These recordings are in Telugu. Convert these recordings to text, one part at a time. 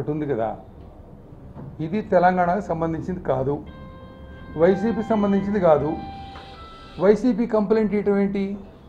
ఒకటి ఉంది కదా ఇది తెలంగాణకు సంబంధించింది కాదు వైసీపీ సంబంధించింది కాదు వైసీపీ కంప్లైంట్ ఇయటం ఏంటి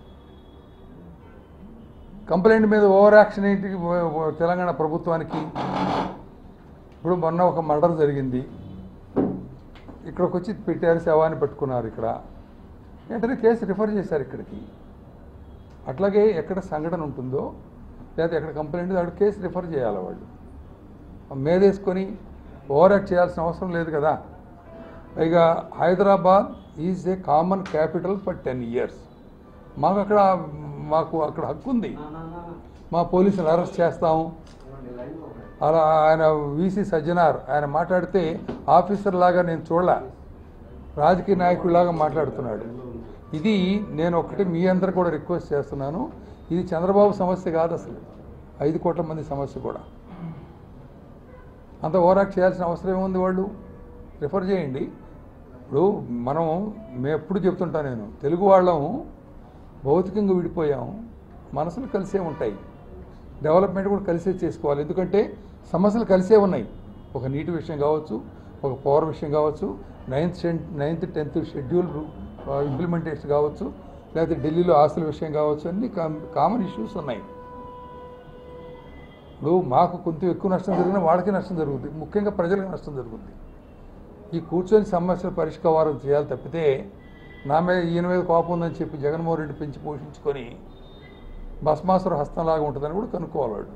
కంప్లైంట్ మీద ఓవర్ యాక్షన్ ఏంటి ఓ- ఓ- తెలంగాణ ప్రభుత్వానికి ఇప్పుడు మొన్న ఒక మర్డర్ జరిగింది ఇక్కడికి వచ్చి పెట్టారు శవాన్ని పెట్టుకున్నారు ఇక్కడ వెంటనే కేసు రిఫర్ చేశారు ఇక్కడికి అట్లాగే ఎక్కడ సంఘటన ఉంటుందో లేదా ఎక్కడ కంప్లైంట్ ఉందో అక్కడ కేసు రిఫర్ చేయాలి వాళ్ళు మేదేసుకొని ఓవర్ యాక్ట్ చేయాల్సిన అవసరం లేదు కదా పైగా Hyderabad is a common capital for ten years మాకు అక్కడ మాకు అక్కడ హక్కు ఉంది మా పోలీసులు అరెస్ట్ చేస్తాము అలా ఆయన వీసీ సజ్జనార్ ఆయన మాట్లాడితే ఆఫీసర్ లాగా నేను చూడలే రాజకీయ నాయకుడిలాగా మాట్లాడుతున్నాడు ఇది నేను ఒకటి మీ అందరు కూడా రిక్వెస్ట్ చేస్తున్నాను ఇది చంద్రబాబు సమస్య కాదు అసలు ఐదు కోట్ల మంది సమస్య కూడా అంత ఓవరాక్ట్ చేయాల్సిన అవసరం ఏముంది వాళ్ళు రిఫర్ చేయండి ఇప్పుడు మనం మేము ఎప్పుడు చెప్తుంటా నేను తెలుగు వాళ్ళం భౌతికంగా విడిపోయాం మనసులు కలిసే ఉంటాయి డెవలప్మెంట్ కూడా కలిసే చేసుకోవాలి ఎందుకంటే సమస్యలు కలిసే ఉన్నాయి ఒక నీటి విషయం కావచ్చు ఒక పవర్ విషయం కావచ్చు ninth ninth tenth schedule implementation కావచ్చు లేకపోతే ఢిల్లీలో ఆస్తుల విషయం కావచ్చు అన్ని కామన్ ఇష్యూస్ ఉన్నాయి ఇప్పుడు మాకు కొంచెం ఎక్కువ నష్టం జరిగినా వాళ్ళకి నష్టం జరుగుతుంది ముఖ్యంగా ప్రజలకు నష్టం జరుగుతుంది ఈ కూర్చొని సమస్యల పరిష్కారం చేయాలి తప్పితే నా మీద ఈయన మీద కోపం ఉందని చెప్పి జగన్మోహన్ రెడ్డి పెంచి పోషించుకొని భస్మాసుర హస్తంలాగా ఉంటుందని కూడా కనుక్కోవాలి వాళ్ళు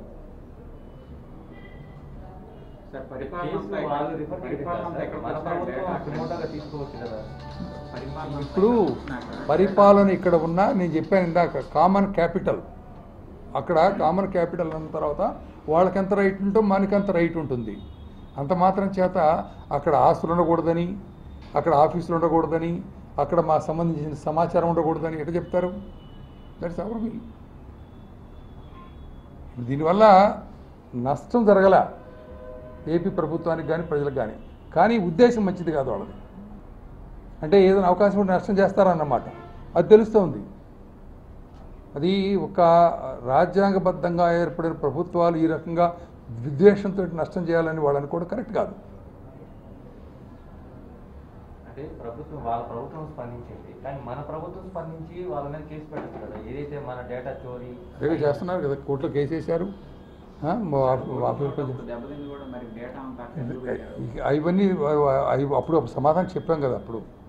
సార్ కేసు పరిపాలన వాళ్ళు రిఫర్ పరిపాలన ఎక్కడికి మన వస్తారంటే ప్రభుత్వం అక్కడ సుమోటోగా తీసుకోవచ్చు కదా పరిపాలన ఇప్పుడు ఎక్కడికి పరిపాలన ఇక్కడ ఉన్నా నేను చెప్పాను ఇందాక కామన్ క్యాపిటల్ అక్కడ కామన్ క్యాపిటల్ అన్న తర్వాత వాళ్ళకి ఎంత రైట్ ఉంటో మనకి రైట్ ఉంటుంది అంత మాత్రం చేత అక్కడ ఆస్తులు ఉండకూడదని అక్కడ ఆఫీసులు ఉండకూడదని అక్కడ మా సంబంధించిన సమాచారం ఉండకూడదని ఎట్లా చెప్తారు దట్స్ అవర్ విల్ దీనివల్ల నష్టం జరగల ఏపీ ప్రభుత్వానికి కానీ ప్రజలకు కానీ కానీ ఉద్దేశం మంచిది కాదు వాళ్ళది అంటే ఏదైనా అవకాశం ఉంటే నష్టం చేస్తారన్నమాట అది తెలుస్తోంది అది ఒక రాజ్యాంగబద్ధంగా ఏర్పడిన ప్రభుత్వాలు ఈ రకంగా విద్వేషంతో నష్టం చేయాలని వాళ్ళు అనుకోవడం కరెక్ట్ కాదు అంటే ప్రభుత్వం వాళ్ళ ప్రభుత్వం స్పందించింది కానీ మన ప్రభుత్వం స్పందించి వాళ్ళ మీద కేసు పెట్టచ్చు కదా ఏదైతే మన డేటా చోరీ అదే చేస్తున్నారు కదా కోర్టులో కేసు వేశారు ఆ, మా ఆఫీ- ఆఫీస్ కొంచెం ఇప్పుడు దెబ్బతింది కూడా మరి డేటా అంతా అక్కడ ఎందుకు పెట్టారు? ఇక అవన్నీ అవి అప్పుడు అప్పుడు సమాధానం చెప్పాం కదా అప్పుడు